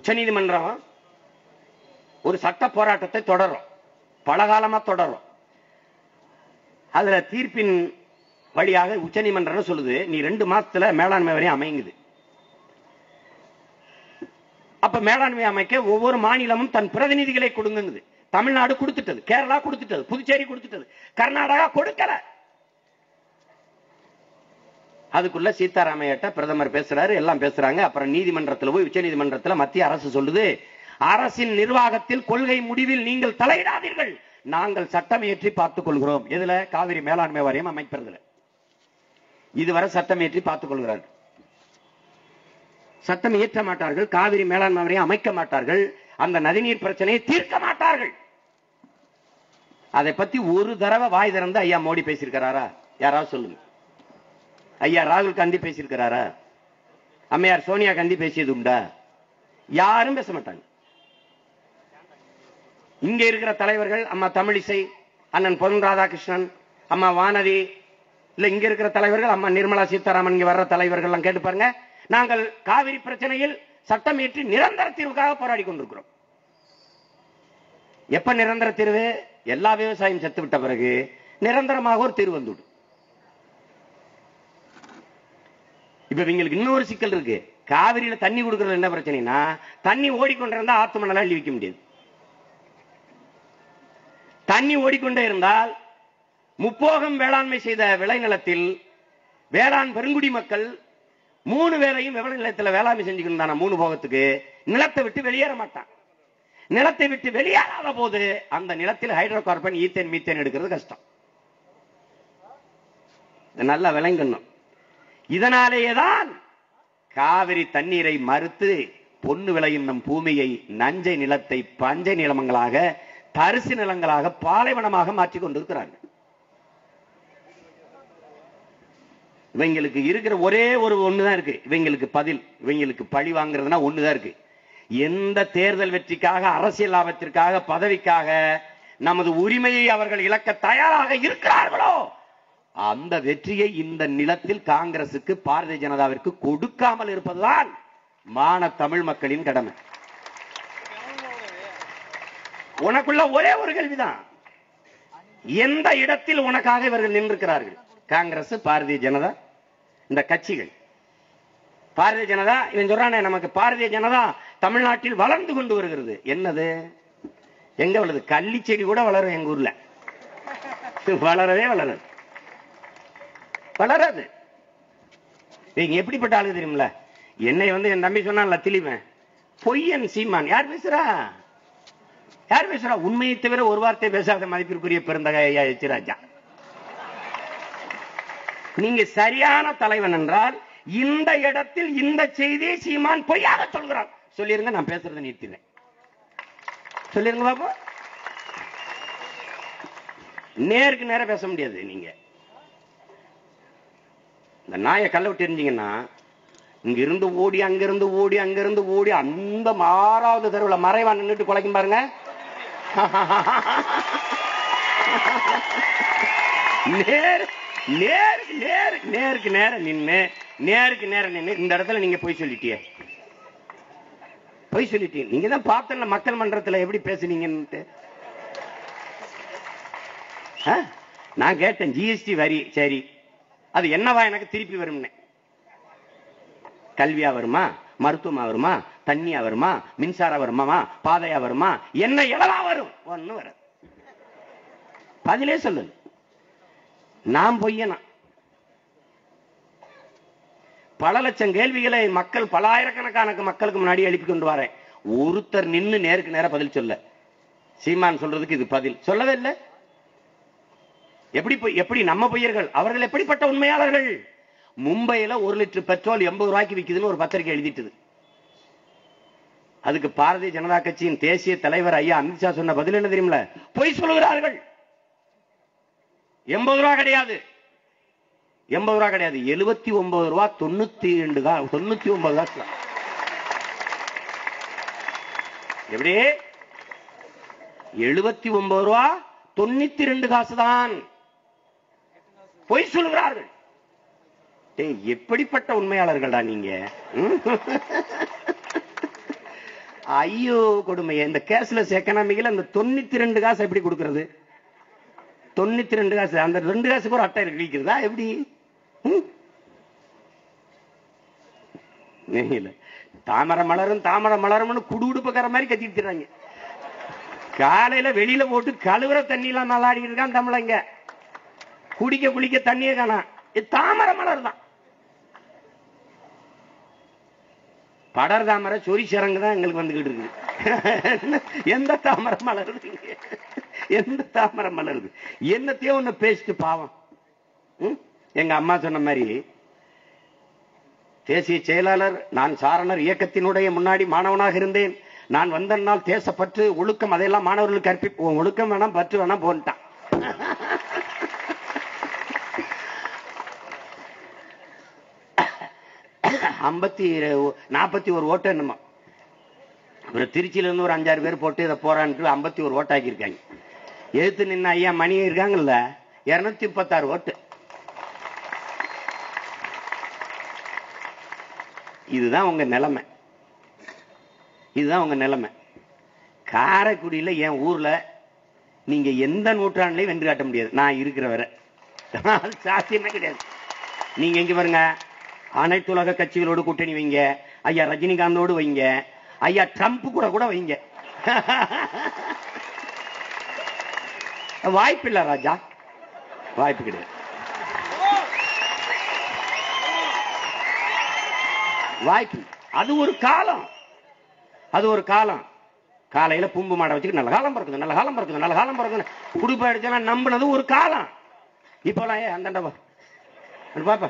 உச்சநீதிமன்றம் ஒரு சட்ட போராட்டத்தை தொடரும் பல காலமா தொடரும் அதுல தீர்ப்பின் வழியாக உச்சநீதிமன்றம் சொல்லுது நீ ரெண்டு மாசத்துல மேலாண்மை வரையும் அமைங்குது அப்ப மேலாண்மை அமைக்க ஒவ்வொரு மாநிலமும் தன் பிரதிநிதிகளை கொடுங்குது தமிழ்நாடு கொடுத்துட்டது கேரளா கொடுத்துட்டது புதுச்சேரி கொடுத்துட்டது கர்நாடகா கொடுக்கல அதுக்குள்ள சீதாராமையிட்ட பிரதமர் பேசுறாரு எல்லாம் பேசுறாங்க அப்புறம் நீதிமன்றத்தில் போய் உச்ச நீதிமன்றத்தில் மத்திய அரசு சொல்லுது அரசின் நிர்வாகத்தில் கொள்கை முடிவில் நீங்கள் தலையிடாதீர்கள் நாங்கள் சட்டம் இயற்றி பார்த்துக் கொள்கிறோம் எதுல காவிரி மேலாண்மை வாரியம் அமைப்பதில் இதுவரை சட்டம் இயற்றி பார்த்துக் கொள்கிறார்கள் சட்டம் இயற்ற மாட்டார்கள் காவிரி மேலாண்மை வாரியம் அமைக்க மாட்டார்கள் அந்த நதிநீர் பிரச்சனையை தீர்க்க மாட்டார்கள் அதை பத்தி ஒரு தடவை வாய் திறந்து ஐயா மோடி பேசியிருக்கிறாரா யாராவது சொல்லுங்க ஐயா ராகுல் காந்தி பேசியிருக்கிறாரா அம்மையார் சோனியா காந்தி பேசியது உண்டா யாரும் பேச மாட்டாங்க இங்க இருக்கிற தலைவர்கள் அம்மா தமிழிசை அண்ணன் பொன் ராதாகிருஷ்ணன் அம்மா வானதி இல்ல இங்க இருக்கிற தலைவர்கள் அம்மா நிர்மலா சீதாராமன் இங்க வர்ற தலைவர்கள் எல்லாம் கேட்டு பாருங்க நாங்கள் காவிரி பிரச்சனையில் சட்டம் இயற்றி நிரந்தர தீர்வுக்காக போராடி கொண்டிருக்கிறோம் எப்ப நிரந்தர தீர்வு எல்லா விவசாயம் செத்து விட்ட பிறகு நிரந்தரமாக ஒரு தீர்வு வந்துவிடும் இப்ப இவங்களுக்கு இன்னொரு சிக்கல் இருக்கு காவிரியில தண்ணி கொடுக்கறது என்ன பிரச்சனைனா தண்ணி ஓடிக்கொண்டிருந்தா ஆத்து மணலா அள்ளி வைக்க முடியாது தண்ணி ஓடிக்கொண்டே இருந்தால் முப்போகம் வேளாண்மை செய்த விளைநிலத்தில் வேளாண் பெருங்குடி மக்கள் மூணு வேளையும் விவசாய நிலத்துல வேளாண்மை செஞ்சுக்கிட்டு இருந்தான மூணு போகத்துக்கு நிலத்தை விட்டு வெளியேற மாட்டான் நிலத்தை விட்டு வெளியேறாத போது அந்த நிலத்தில் ஹைட்ரோ கார்பன் ஈத்தேன் மீத்தேன் எடுக்கிறது கஷ்டம் இது நல்லா விளங்கணும் இதனாலேயேதான் காவிரி தண்ணீரை மறுத்து பொன்னு விளையும் நம் பூமியை நஞ்சை நிலத்தை பஞ்சை நிலமங்களாக தரிசு நிலங்களாக பாலைவனமாக மாற்றிக் கொண்டிருக்கிறார்கள் இவங்களுக்கு இருக்கிற ஒரே ஒரு ஒண்ணுதான் இருக்கு இவங்களுக்கு பதில் இவங்களுக்கு பழி வாங்குறதுனா ஒண்ணுதான் இருக்கு எந்த தேர்தல் வெற்றிக்காக அரசியல் லாபத்திற்காக பதவிக்காக நமது உரிமையை அவர்கள் இழக்க தயாராக இருக்கிறார்களோ அந்த வெற்றியை இந்த நிலத்தில் காங்கிரசுக்கு பாரதிய ஜனதாவிற்கு கொடுக்காமல் இருப்பதுதான் மான தமிழ் மக்களின் கடமை உனக்குள்ள ஒரே ஒரு கேள்விதான் எந்த இடத்தில் உனக்காக இவர்கள் நின்றிருக்கிறார்கள் காங்கிரஸ் பாரதிய ஜனதா இந்த கட்சிகள் பாரதிய ஜனதா இவன் சொல்றானே நமக்கு பாரதிய ஜனதா தமிழ்நாட்டில் வளர்ந்து கொண்டு வருகிறது என்னது எங்க வளருது கள்ளி செடி கூட வளரும் எங்க ஊர்ல வளரவே வளராது வளராது நீங்க எப்படிப்பட்ட ஆளு தெரியுமில்ல என்னை வந்து என் தம்பி சொன்னான்ல திலிவன் பொய்யன் சீமான் யார் பேசுறா யார் பேசுறா உண்மையை தவிர ஒரு வார்த்தை பேசாத மதிப்பிற்குரிய பெருந்தகை ஐயா எச் ராஜா நீங்க சரியான தலைவன் என்றால் இந்த இடத்தில் இந்த செய்தியை சீமான் பொய்யாக சொல்கிறான் சொல்லிருங்க நான் பேசுறதை நிறுத்தினேன் சொல்லிருங்க பாப்பா நேருக்கு நேரம் பேச முடியாது நீங்க இந்த நாயை கல்ல விட்டு எரிஞ்சீங்கன்னா இங்க இருந்து ஓடி அங்க இருந்து ஓடி அங்க இருந்து ஓடி அந்த ஆறாவது தெருவுல மறைவா நின்னுட்டு குலைக்கும் பாருங்க நேர் நேருக்கு நேரு நேருக்கு நேரம் நின்னு நேருக்கு நேரம் நின்னு இந்த இடத்துல நீங்க போய் சொல்லிட்டியே போய் சொல்லிட்டீங்க நீங்க தான் பார்த்தல மக்கள் மன்றத்துல எப்படி பேசுனீங்கன்னு ஆ? நான் கேட்டேன் ஜிஎஸ்டி வரி சரி அது என்னவா எனக்கு திருப்பி வரும்னு கல்வியா வருமா மருத்துவமா வருமா தண்ணியா வருமா மின்சாரம் வருமா பாதையா வருமா என்ன எழவா வரும் ஒண்ணு வராது பதிலே சொல்லு நான் பொய்யனா பல லட்சம் கேள்விகளை மக்கள் பல ஆயிரக்கணக்கான மக்களுக்கு முன்னாடி எழுப்பி கொண்டு வரேன் ஒருத்தர் நின்னு நேருக்கு நேரா பதில் சொல்ல சீமான் சொல்றதுக்கு இது பதில் சொல்லவே இல்லை எப்படி பொய்- எப்படி நம்ம பொய்யர்கள் அவர்கள் எப்படிப்பட்ட உண்மையாளர்கள் மும்பையில ஒரு லிட்டர் பெட்ரோல் எண்பது ரூபாய்க்கு விக்குதுன்னு ஒரு பத்திரிகை எழுதிட்டுது அதுக்கு பாரதிய ஜனதா கட்சியின் தேசிய தலைவர் ஐயா அமித்ஷா சொன்ன பதில் என்ன தெரியுமில பொய் சொல்லுகிறார்கள் எண்பது ரூபா கிடையாது எண்பது ரூபா கிடையாது எழுபத்தி ஒன்பது ரூபா தொண்ணூத்தி ரெண்டு தான் தொண்ணூத்தி ஒன்பது காசு தான். எப்படி எழுபத்தி ஒன்பது ரூபா தொண்ணூத்தி ரெண்டு காசு தான் பொய் சொல்லுகிறார்கள் டேய் எப்படிப்பட்ட உண்மையாளர்கள்டா நீங்க ம்? ஐயோ கொடுமை இந்த கேஷ்லெஸ் எக்கனாமிக்ல அந்த தொண்ணூத்தி ரெண்டு காசு எப்படி கொடுக்கறது தொண்ணூத்தி ரெண்டு காசு அந்த ரெண்டு காசுக்கு ஒரு அட்டை இருக்கு விற்கிறதா எப்படி ம்? இல்ல தாமரை மலரும் தாமரை மலரும்னு குடு உடுப்புக்கார மாதிரி கத்திட்டு திரிறாங்க. காலையில வெளியில போட்டு கழுவுற தண்ணி எல்லாம் நல்லாடி இருக்கான் தமிழங்க குடிக்க குளிக்க தண்ணியே காணாம் இது தாமரை மலர் தான் படர் தாமரை சொரி சிறங்கு தான் எங்களுக்கு வந்துகிட்டு இருக்குது எந்த தாமரை மலருது இங்க? எந்த தாமரை மலருது என்னத்தையோ ஒண்ணு பேசிட்டு பாவம் ம்? எங்க அம்மா சொன்ன மாதிரி தேசிய செயலாளர் நான் சாரணர் இயக்கத்தினுடைய முன்னாடி மாணவனாக இருந்தேன் நான் வந்த நாள் தேசப்பற்று ஒழுக்கம் அதையெல்லாம் மாணவர்களுக்கு கற்பிப்போம் ஒழுக்கம் வேணாம் பற்று வேணாம் போன்ட்டான் ஐம்பத்தி நாற்பத்தி ஒரு ஓட்டு என்னமா ஒரு திருச்சியில இருந்து ஒரு அஞ்சாறு பேர் போட்டு இதை போறான்ட்டு ஐம்பத்தி ஒரு ஓட்டாக்கி இருக்காங்க எழுத்து நின்ன ஐயா மணி இருக்காங்கல்ல இருநூத்தி முப்பத்தாறு ஓட்டு இதுதான் உங்க நிலைமை இதுதான் உங்க நிலைமை காரைக்குடியில என் ஊர்ல நீங்க எந்த நூற்றாண்டுலையும் வென்று காட்ட முடியாது நான் இருக்கிற வரை அது சாத்தியமே கிடையாது நீங்க எங்க பாருங்க அனைத்து உலக கட்சிகளோடு கூட்டணி வைங்க ஐயா ரஜினிகாந்தோடு வைங்க ஐயா ட்ரம்ப் கூட கூட வைங்க வாய்ப்பு இல்ல ராஜா வாய்ப்பு கிடையாது வாய்ப்பு இல்ல. அது ஒரு காலம் அது ஒரு காலம் காலையில பூம்பு மாடை வச்சுட்டு நல்ல காலம் பிறக்குது நல்ல காலம் பிறக்குது நல்ல காலம் பிறக்குது குடிப்பா அடிச்செல்லாம் நம்பினது ஒரு காலம் இப்போலாம் ஏ அந்தாண்ட வா அங்க பாப்பா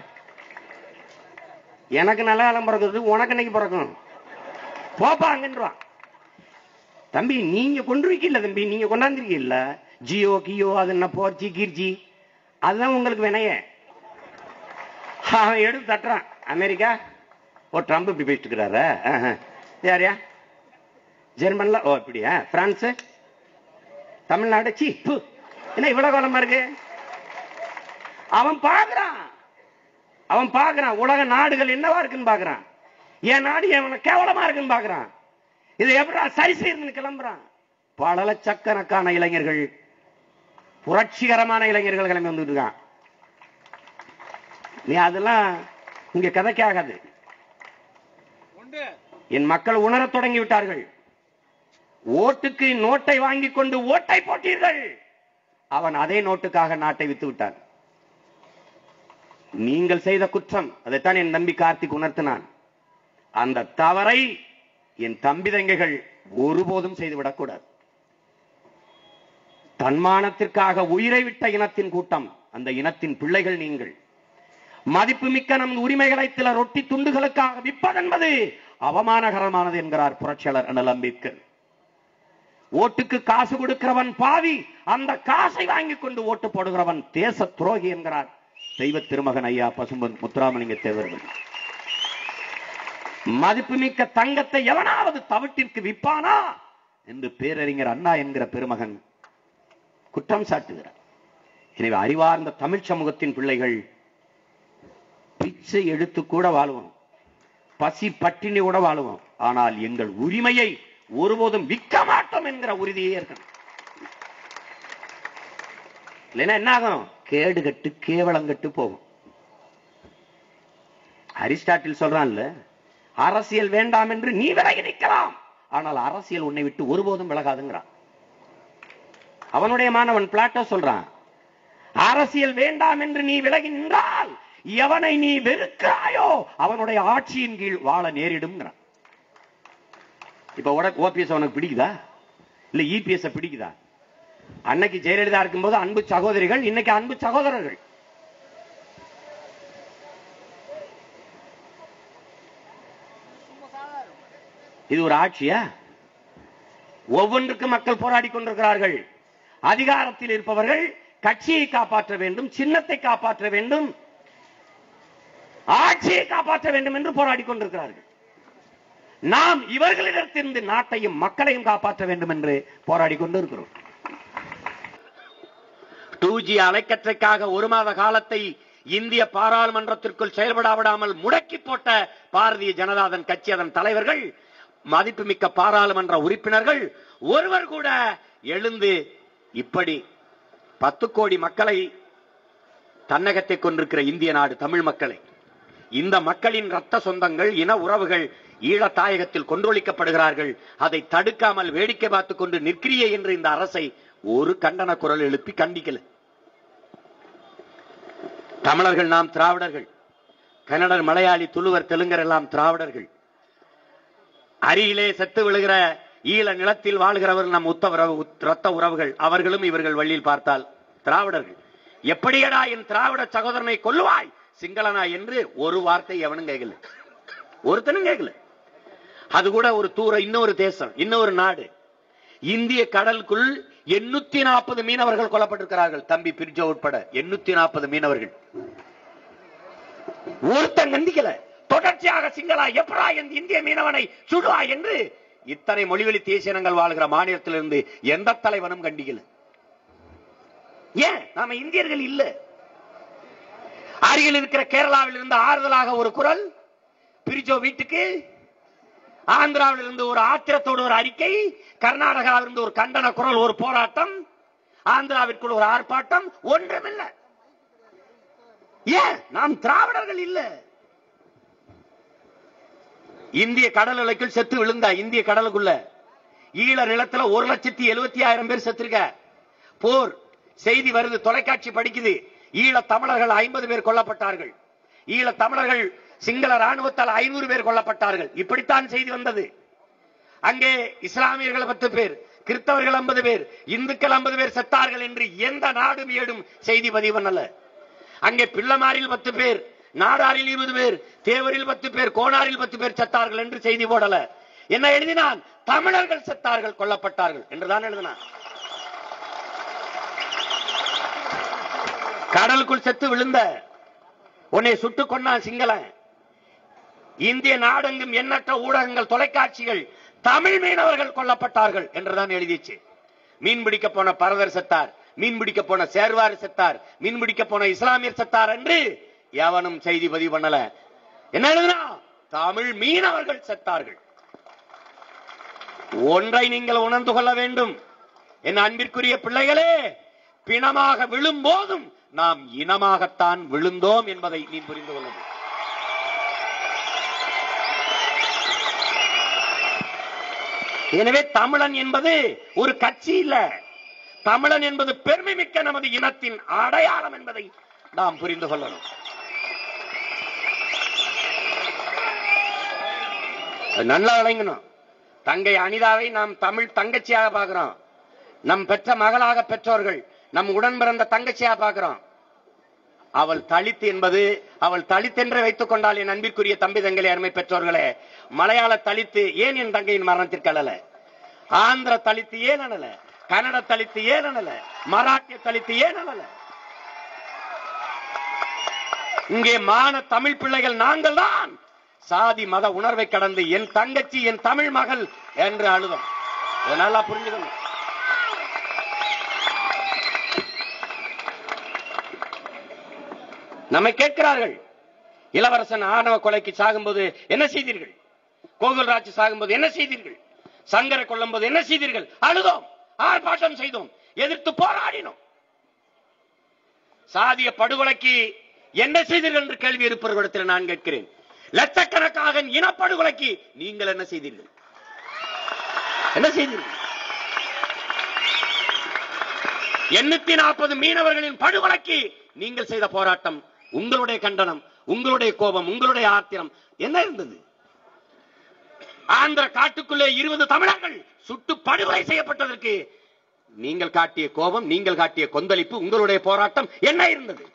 எனக்கு நல்ல காலம் பிறக்குது உனக்கு இன்னைக்கு பிறக்கும் போப்பா அங்கன்றான் தம்பி நீங்க கொண்டு இருக்கீல்ல தம்பி நீங்க கொண்டாந்துருக்கீல்ல ஜியோ கியோ அது என்ன போர்ச்சி கீர்ச்சி அதுதான் உங்களுக்கு வினைய அவன் எடுத்து தட்டுறான் அமெரிக்கா ஓ ட்ரம்ப் இப்படி பேசிட்டு இருக்கிறாரா ஆஹா. யாரையா ஜெர்மன்ல ஓ இப்படியா பிரான்ஸ் தமிழ்நாடு சி ப்பு. என்ன இவ்வளவு காலமா இருக்கு அவன் பாக்குறான் அவன் பாக்குறான் உலக நாடுகள் என்னவா இருக்குன்னு பாக்குறான் என் நாடு எவன கேவலமா இருக்குன்னு பாக்குறான் இதை எப்படா சரி செய்யணும்னு கிளம்புறான் பல லட்சக்கணக்கான இளைஞர்கள் புரட்சிகரமான இளைஞர்கள் கிளம்பி வந்துட்டு இருக்கான் நீ அதெல்லாம் இங்க கதைக்கு ஆகாது என் மக்கள் உணரத் தொடங்கி விட்டார்கள் ஓட்டுக்கு நோட்டை வாங்கிக் கொண்டு ஓட்டை போட்டீர்கள் அவன் அதே நோட்டுக்காக நாட்டை வித்து விட்டான் நீங்கள் செய்த குற்றம் அதைத்தான் என் தம்பி கார்த்திக் உணர்த்தினான் அந்த தவறை என் தம்பி தங்கைகள் ஒருபோதும் செய்துவிடக்கூடாது தன்மானத்திற்காக உயிரை விட்ட இனத்தின் கூட்டம் அந்த இனத்தின் பிள்ளைகள் நீங்கள் மதிப்புமிக்க நம் உரிமைகளை சில ரொட்டி துண்டுகளுக்காக விற்பதென்பது அவமானகரமானது என்கிறார் புரட்சியாளர் அண்ணல் அம்பேத்கர் ஓட்டுக்கு காசு கொடுக்கிறவன் பாவி அந்த காசை வாங்கி கொண்டு ஓட்டு போடுகிறவன் தேச துரோகி என்கிறார் தெய்வ திருமகன் ஐயா பசும்பன் முத்துராமலிங்க தேவர்கள் மதிப்புமிக்க தங்கத்தை எவனாவது தவிட்டிற்கு விற்பானா என்று பேரறிஞர் அண்ணா என்கிற பெருமகன் குற்றம் சாட்டுகிறார் எனவே அறிவார்ந்த தமிழ் சமூகத்தின் பிள்ளைகள் பிச்சை எடுத்து கூட வாழுவோம் பசி பட்டினி கூட வாழுவோம் ஆனால் எங்கள் உரிமையை ஒருபோதும் விற்க மாட்டோம் என்கிற உறுதியே இருக்கணும் இல்லைன்னா என்ன ஆகும் கேடு கட்டு கேவலங்கட்டு போகும் அரிஸ்டாட்டில் சொல்றான்ல அரசியல் வேண்டாம் என்று நீ விலகி நிற்கலாம் ஆனால் அரசியல் உன்னை விட்டு ஒருபோதும் விலகாதுங்கிறான் அவனுடைய மாணவன் பிளாட்டோ சொல்றான் அரசியல் வேண்டாம் என்று நீ விலகி நின்றால் எவனை நீ வெறுக்கிறாயோ அவனுடைய ஆட்சியின் கீழ் வாழ நேரிடும்ங்கிறான் இப்ப உனக்கு ஓபிஎஸ் அவனுக்கு பிடிக்குதா இல்ல இபிஎஸ் பிடிக்குதா அன்னைக்கு ஜெயலலிதா இருக்கும்போது அன்பு சகோதரிகள் இன்னைக்கு அன்பு சகோதரர்கள் இது ஒரு ஆட்சியா ஒவ்வொன்றுக்கும் மக்கள் போராடி கொண்டிருக்கிறார்கள் அதிகாரத்தில் இருப்பவர்கள் கட்சியை காப்பாற்ற வேண்டும் சின்னத்தை காப்பாற்ற வேண்டும் ஆட்சியை காப்பாற்ற வேண்டும் என்று போராடி கொண்டிருக்கிறார்கள் நாம் இவர்களிடத்திலிருந்து நாட்டையும் மக்களையும் காப்பாற்ற வேண்டும் என்று போராடி கொண்டிருக்கிறோம் டூ ஜி அலைக்கற்றைக்காக ஒரு மாத காலத்தை இந்திய பாராளுமன்றத்திற்குள் செயல்பட விடாமல் முடக்கி போட்ட பாரதிய ஜனதாதன் கட்சி அதன் தலைவர்கள் மதிப்புமிக்க பாராளுமன்ற உறுப்பினர்கள் ஒருவர் கூட எழுந்து இப்படி பத்து கோடி மக்களை தன்னகத்தை கொண்டிருக்கிற இந்திய நாடு தமிழ் மக்களை இந்த மக்களின் ரத்த சொந்தங்கள் இன உறவுகள் ஈழத் தாயகத்தில் கொன்றொழிக்கப்படுகிறார்கள் அதை தடுக்காமல் வேடிக்கை பார்த்துக் கொண்டு நிற்கிறியே என்று இந்த அரசை ஒரு கண்டன குரல் எழுப்பி கண்டிக்கல தமிழர்கள் நாம் திராவிடர்கள் கன்னடர் மலையாளி துளுவர் தெலுங்கர் எல்லாம் திராவிடர்கள் அருகிலே செத்து விழுகிற ஈழ நிலத்தில் வாழ்கிறவர் நம் உத்த உறவு உத்- ரத்த உறவுகள் அவர்களும் இவர்கள் வழியில் பார்த்தால் திராவிடர்கள் எப்படியடா என் திராவிட சகோதரனை கொல்லுவாய் சிங்களனா என்று ஒரு வார்த்தை எவனும் கேட்கல ஒருத்தனும் கேட்கல அது கூட ஒரு தூர இன்னொரு தேசம் இன்னொரு நாடு இந்திய கடலுக்குள் எண்ணூத்தி நாற்பது மீனவர்கள் கொல்லப்பட்டிருக்கிறார்கள் தம்பி பிரிஜோ உட்பட எண்ணூத்தி நாற்பது மீனவர்கள் ஒருத்தன் கண்டிக்கல தொடர்ச்சியாக சிங்களா எப்படா இந்த இந்திய மீனவனை சுடுவா என்று இத்தனை மொழிவெளி தேசியனங்கள் வாழ்கிற மாநிலத்திலிருந்து எந்த தலைவனும் கண்டிக்கல ஏன் நாம இந்தியர்கள் இல்ல அருகில் இருக்கிற கேரளாவில் இருந்து ஆறுதலாக ஒரு குரல் பிரிஜோ வீட்டுக்கு ஆந்திராவில் இருந்து ஒரு ஆத்திரத்தோடு ஒரு அறிக்கை கர்நாடகாவில் இருந்து ஒரு கண்டன குரல் ஒரு போராட்டம் ஆந்திராவிற்குள் ஒரு ஆர்ப்பாட்டம் ஒன்றுமில்லை ஏன் நாம் திராவிடர்கள் இல்ல இந்திய கடல் எல்லைக்குள் செத்து விழுந்தா இந்திய கடலுக்குள்ள ஈழ நிலத்துல ஒரு லட்சத்தி எழுபத்தி ஆயிரம் பேர் செத்துருக்க போர் செய்தி வருது தொலைக்காட்சி படிக்குது ஈழ தமிழர்கள் ஐம்பது பேர் கொல்லப்பட்டார்கள் ஈழ தமிழர்கள் சிங்கள ராணுவத்தால் ஐநூறு பேர் கொல்லப்பட்டார்கள் இப்படித்தான் செய்தி வந்தது அங்கே இஸ்லாமியர்கள் பத்து பேர் கிறிஸ்தவர்கள் ஐம்பது பேர் இந்துக்கள் ஐம்பது பேர் செத்தார்கள் என்று எந்த நாடும் ஏடும் செய்தி பதிவு பண்ணல அங்கே பிள்ளமாரில் பத்து பேர் நாடாரில் இருபது பேர் தேவரில் பத்து பேர் கோணாரில் பத்து பேர் செத்தார்கள் என்று செய்தி போடல என்ன எழுதினான் தமிழர்கள் செத்தார்கள் கொல்லப்பட்டார்கள் என்றுதான் எழுதினான் கடலுக்குள் செத்து விழுந்த உன்னை சுட்டுக் கொண்டான் சிங்களன் இந்திய நாடெங்கும் எண்ணற்ற ஊடகங்கள் தொலைக்காட்சிகள் தமிழ் மீனவர்கள் கொல்லப்பட்டார்கள் என்றுதான் எழுதிச்சு மீன் பிடிக்க போன பரதர் செத்தார் மீன் பிடிக்க போன சேர்வார் செத்தார் மீன் பிடிக்க போன இஸ்லாமியர் செத்தார் என்று எவனும் செய்தி பதிவு பண்ணல என்ன எழுதுனா தமிழ் மீனவர்கள் செத்தார்கள் ஒன்றை நீங்கள் உணர்ந்து கொள்ள வேண்டும் என் அன்பிற்குரிய பிள்ளைகளே பிணமாக விழும்போதும் நாம் இனமாகத்தான் விழுந்தோம் என்பதை நீ புரிந்து கொள்ள வேண்டும் எனவே தமிழன் என்பது ஒரு கட்சி இல்ல தமிழன் என்பது பெருமை மிக்க நமது இனத்தின் அடையாளம் என்பதை நாம் புரிந்து கொள்ளணும் அது நல்லா விளங்கணும் தங்கை அனிதாவை நாம் தமிழ் தங்கச்சியாக பார்க்கிறோம் நம் பெற்ற மகளாக பெற்றோர்கள் நம் உடன் பிறந்த தங்கச்சியாக பார்க்கிறோம் அவள் தலித் என்பது அவள் தலித் என்று வைத்துக் கொண்டால் என் அன்பிற்குரிய தம்பி தங்களை அருமை பெற்றோர்களே மலையாள தலித்து ஏன் என் தங்கையின் மரணத்திற்கு அல்லல ஆந்திர தலித்து ஏன் அனல கன்னட தலித்து ஏன் அனல மராட்டிய தலித்து ஏன் அனல இங்கே மான தமிழ் பிள்ளைகள் நாங்கள் தான் சாதி மத உணர்வை கடந்து என் தங்கச்சி என் தமிழ் மகள் என்று அழுதோம் இதை நல்லா புரிஞ்சுக்கணும் நம்மை கேட்கிறார்கள் இளவரசன் ஆணவ கொலைக்கு சாகும்போது என்ன செய்தீர்கள் கோகுல்ராஜ் சாகும்போது என்ன செய்தீர்கள் சங்கரை கொல்லும்போது என்ன செய்தீர்கள் அழுதோம் ஆர்ப்பாட்டம் செய்தோம் எதிர்த்து போராடினோம் சாதிய படுகொலைக்கு என்ன செய்தீர்கள் என்று கேள்வி இருப்பவர்களிடத்தில் நான் கேட்கிறேன் லட்சக்கணக்காக இனப்படுகொலைக்கு நீங்கள் என்ன செய்தீர்கள் என்ன செய்தீர்கள் எண்ணூத்தி நாற்பது மீனவர்களின் படுகொலைக்கு நீங்கள் செய்த போராட்டம் உங்களுடைய கண்டனம் உங்களுடைய கோபம் உங்களுடைய ஆத்திரம் என்ன இருந்தது ஆந்திர காட்டுக்குள்ளே இருபது தமிழர்கள் சுட்டு படுகொலை செய்யப்பட்டதற்கு நீங்கள் காட்டிய கோபம் நீங்கள் காட்டிய கொந்தளிப்பு உங்களுடைய போராட்டம் என்ன இருந்தது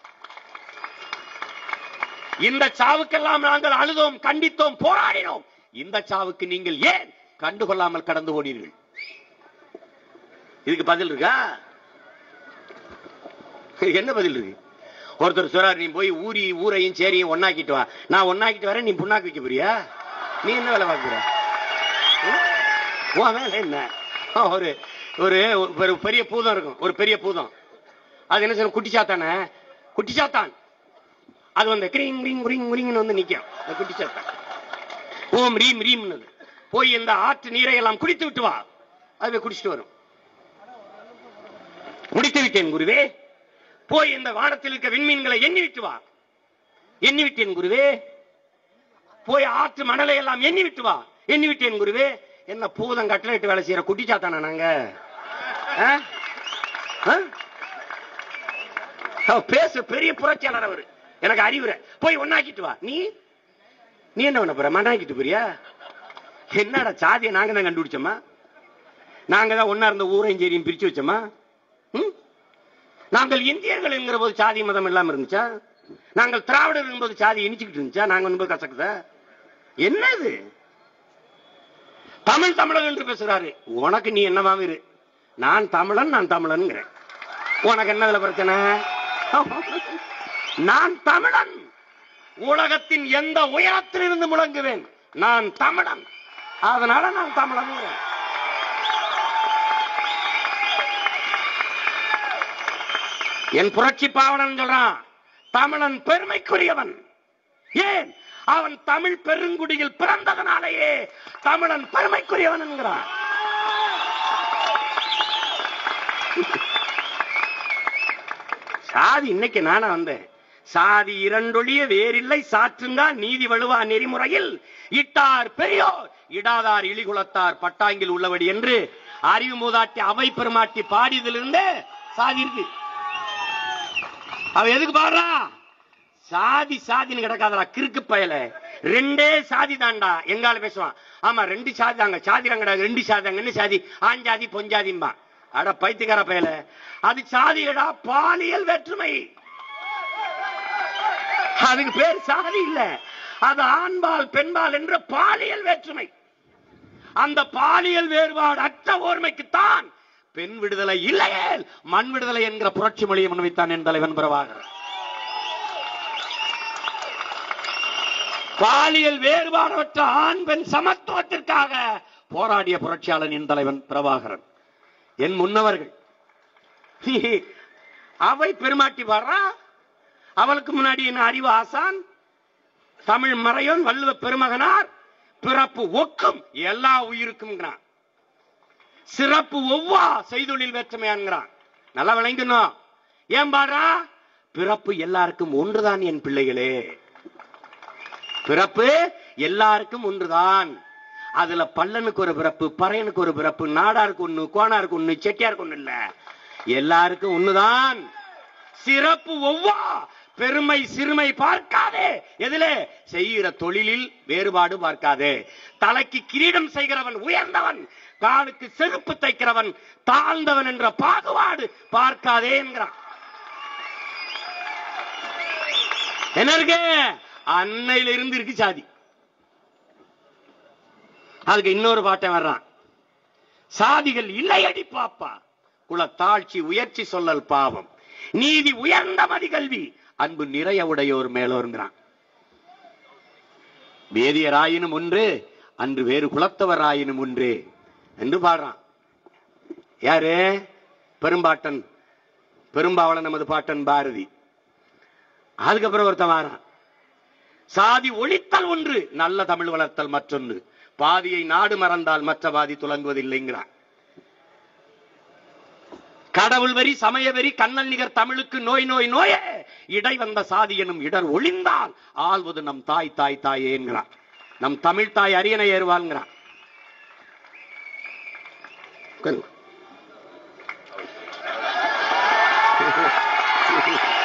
இந்த சாவுக்கெல்லாம் நாங்கள் அழுதோம் கண்டித்தோம் போராடினோம் இந்த சாவுக்கு நீங்கள் ஏன் கண்டுகொள்ளாமல் கடந்து ஓடினீர்கள் இதுக்கு பதில் இருக்கா என்ன பதில் இருக்கு ஒருத்தர் சொல்றாரு நீ போய் ஊரி ஊரையும் சேரியும் ஒன்னாக்கிட்டு வா நான் ஒன்னாக்கிட்டு வரேன் நீ புண்ணாக்கு வைக்க போறியா நீ என்ன வேலை பார்க்குற உன் வேலை என்ன ஒரு ஒரு ஒரு பெரிய பூதம் இருக்கும் ஒரு பெரிய பூதம் அது என்ன சொல்லும் குட்டி சாத்தானே குட்டி சாத்தான் அது வந்து கிரிங் ரிங் ரிங் ரிங்னு வந்து நிக்கும் அந்த குட்டி சாத்தான் ஓம் ரீம் ரீம்னு போய் இந்த ஆற்று நீரை எல்லாம் குடித்து விட்டு வா அது போய் குடிச்சிட்டு வரும் முடித்து விட்டேன் குருவே போய் இந்த வானத்தில் இருக்க விண்மீன்களை எண்ணி விட்டு வா எண்ணி விட்டேன் குருவே போய் ஆற்று மணலை எல்லாம் எண்ணி விட்டு வா எண்ணி விட்டேன் குருவே என்ன பூதம் கட்டளையிட்டு வேலை செய்யற குட்டிச்சாத்தானா நாங்க ஆ? ஆ? அவர் பேச பெரிய புரட்சியாளர் அவரு எனக்கு அறிவுரை போய் ஒன்னாக்கிட்டு வா நீ நீ என்ன பண்ண போற மண்ணாக்கிட்டு போறியா என்னடா சாதியை நாங்க தான் கண்டுபிடிச்சோமா நாங்க தான் ஒன்னா இருந்த ஊரையும் சரியும் பிரிச்சு வச்சோமா ம்? நாங்கள் இந்தியர்கள் என்கிற போது சாதி மதம் இல்லாம இருந்துச்சா நாங்கள் திராவிடர் என்பது சாதி இனிச்சுக்கிட்டு இருந்துச்சா நாங்க என்பது கசக்குதா என்ன இது தமிழ் தமிழன் என்று பேசுறாரு உனக்கு நீ என்னவாம் இரு நான் தமிழன் நான் தமிழன்ங்கிறேன் உனக்கு என்னதுல பிரச்சனை நான் தமிழன் உலகத்தின் எந்த உயரத்திலிருந்து முழங்குவேன் நான் தமிழன் அதனால நான் தமிழன் என் புரட்சி பாவனன் சொல்றான் தமிழன் பெருமைக்குரியவன் ஏன் அவன் தமிழ் பெருங்குடியில் பிறந்ததனாலேயே தமிழன் பெருமைக்குரியவன் என்கிறான் சாதி இன்னைக்கு நானா வந்தேன் சாதி இரண்டொழிய வேறில்லை சாற்றுங்கால் நீதி வழுவா நெறிமுறையில் இட்டார் பெரியோர் இடாதார் இழிகுலத்தார் பட்டாங்கில் உள்ளபடி என்று அறிவு மூதாட்டி அவை பெருமாட்டி பாடியதிலிருந்து சாதி இருக்கு அவ எதுக்கு பாடுறா சாதி சாதின்னு கிடக்காதடா கிறுக்கு பயல ரெண்டே சாதி தான்டா எங்கால பேசுவான் ஆமா ரெண்டு சாதி தாங்க சாதி கிடையாது ரெண்டு சாதி தாங்க என்ன சாதி ஆஞ்சாதி பொஞ்சாதிம்பா அட பைத்தியக்கார பயல அது சாதியடா பாலியல் வேற்றுமை அதுக்கு பேர் சாதி இல்ல அது ஆண்பால் பெண்பால் என்ற பாலியல் வேற்றுமை அந்த பாலியல் வேறுபாடு அற்ற ஓர்மைக்குத்தான் பெண் விடுதலை இல்லையே மண் விடுதலை என்கிற புரட்சி மொழியை முன்வைத்தான் என் தலைவன் பிரபாகரன் பாலியல் வேறுபாடற்ற ஆண் பெண் சமத்துவத்திற்காக போராடிய புரட்சியாளன் என் தலைவன் பிரபாகரன் என் முன்னவர்கள் அவை பெருமாட்டி வர்றா அவளுக்கு முன்னாடி என்ன அறிவு ஆசான் தமிழ் மறையோன் வள்ளுவ பெருமகனார் பிறப்பு ஒக்கும் எல்லா உயிருக்கும் சிறப்பு ஒவ்வா செய்தொழில் வேற்றுமையான்கிறான் நல்லா விளங்கணும் ஏன் பாடுறா பிறப்பு எல்லாருக்கும் ஒன்றுதான் என் பிள்ளைகளே பிறப்பு எல்லாருக்கும் ஒன்றுதான் அதுல பல்லனுக்கு ஒரு பிறப்பு பறையனுக்கு ஒரு பிறப்பு நாடாருக்கு ஒண்ணு கோணாருக்கு ஒண்ணு செட்டியாருக்கு ஒண்ணு இல்ல எல்லாருக்கும் ஒண்ணுதான் சிறப்பு ஒவ்வா பெருமை சிறுமை பார்க்காதே எதிலே செய்கிற தொழிலில் வேறுபாடு பார்க்காதே தலைக்கு கிரீடம் செய்கிறவன் உயர்ந்தவன் காலுக்கு செருப்பு தைக்கிறவன் தாழ்ந்தவன் என்ற பாகுபாடு பார்க்காதே என்கிறான் என்ன இருக்கு அன்னையில இருந்து இருக்கு சாதி அதுக்கு இன்னொரு பாட்டை வர்றான் சாதிகள் இல்லையடி பாப்பா குலத்தாழ்ச்சி உயர்ச்சி சொல்லல் பாவம் நீதி உயர்ந்த மதிகல்வி அன்பு நிறைய உடையோர் மேலோருங்கிறான் வேதியராயினும் ஒன்று அன்று வேறு குலத்தவராயினும் ஒன்று என்று பாடுறான் யாரு பெரும்பாட்டன் பெரும்பாவளன் நமது பாட்டன் பாரதி அதுக்கப்புறம் ஒருத்தன் வாரான் சாதி ஒழித்தல் ஒன்று நல்ல தமிழ் வளர்த்தல் மற்றொன்று பாதியை நாடு மறந்தால் மற்ற பாதி துலங்குவதில்லைங்கிறான் கடவுள் வரி சமய வரி கண்ணல் நிகர் தமிழுக்கு நோய் நோய் நோயே இடை வந்த சாதி எனும் இடர் ஒளிந்தால் ஆள்வது நம் தாய் தாய் தாயேங்கிறான் நம் தமிழ் தாய் அரியணை ஏறுவாள்ங்கிறான் உட்காருங்க.